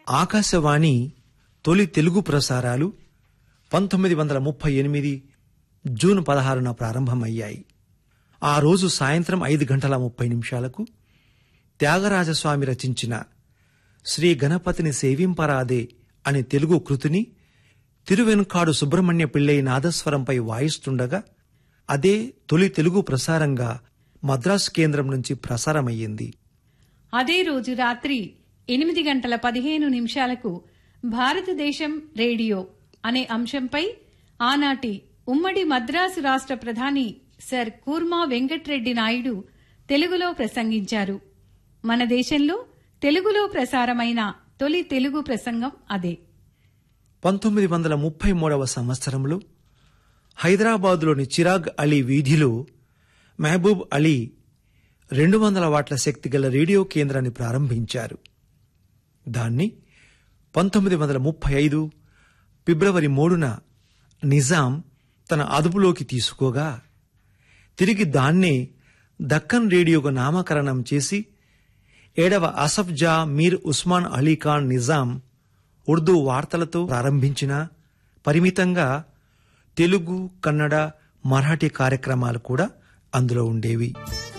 ఆకాశవాణి తొలి తెలుగు ప్రసారాలు పంతొమ్మిది వందల ముప్పై ఎనిమిది జూన్ పదహారున ప్రారంభమయ్యాయి ఆ రోజు సాయంత్రం ఐదు గంటల ముప్పై నిమిషాలకు త్యాగరాజస్వామి రచించిన శ్రీ గణపతిని సేవింపరాదే అనే తెలుగు కృతిని తిరువెనుకాడు సుబ్రహ్మణ్య పిళ్ళై నాదస్వరంపై వాయిస్తుండగా అదే తొలి తెలుగు ప్రసారంగా మద్రాసు కేంద్రం నుంచి ప్రసారమయ్యింది అదే రోజు రాత్రి ఎనిమిది గంటల పదిహేను నిమిషాలకు భారతదేశం రేడియో అనే అంశంపై ఆనాటి ఉమ్మడి మద్రాసు రాష్ట్ర ప్రధాని సర్ కూర్మా వెంకట్రెడ్డి నాయుడు తెలుగులో ప్రసంగించారు మన దేశంలో తెలుగులో ప్రసారమైన తొలి తెలుగు ప్రసంగం అదే పంతొమ్మిది వందల ముప్పై మూడవ సంవత్సరంలో హైదరాబాదులోని చిరాగ్ అలీ వీధిలో మహబూబ్ అలీ రెండు వందల వాట్ల శక్తి గల రేడియో కేంద్రాన్ని ప్రారంభించారు దాన్ని పంతొమ్మిది వందల ముప్పై ఐదు ఫిబ్రవరి మూడున నిజాం తన అదుపులోకి తీసుకోగా తిరిగి దాన్నే దక్కన్ రేడియోకు నామకరణం చేసి ఏడవ అసఫ్ జా మీర్ ఉస్మాన్ అలీ ఖాన్ నిజాం ఉర్దూ వార్తలతో ప్రారంభించిన పరిమితంగా తెలుగు కన్నడ మరాఠీ కార్యక్రమాలు కూడా అందులో ఉండేవి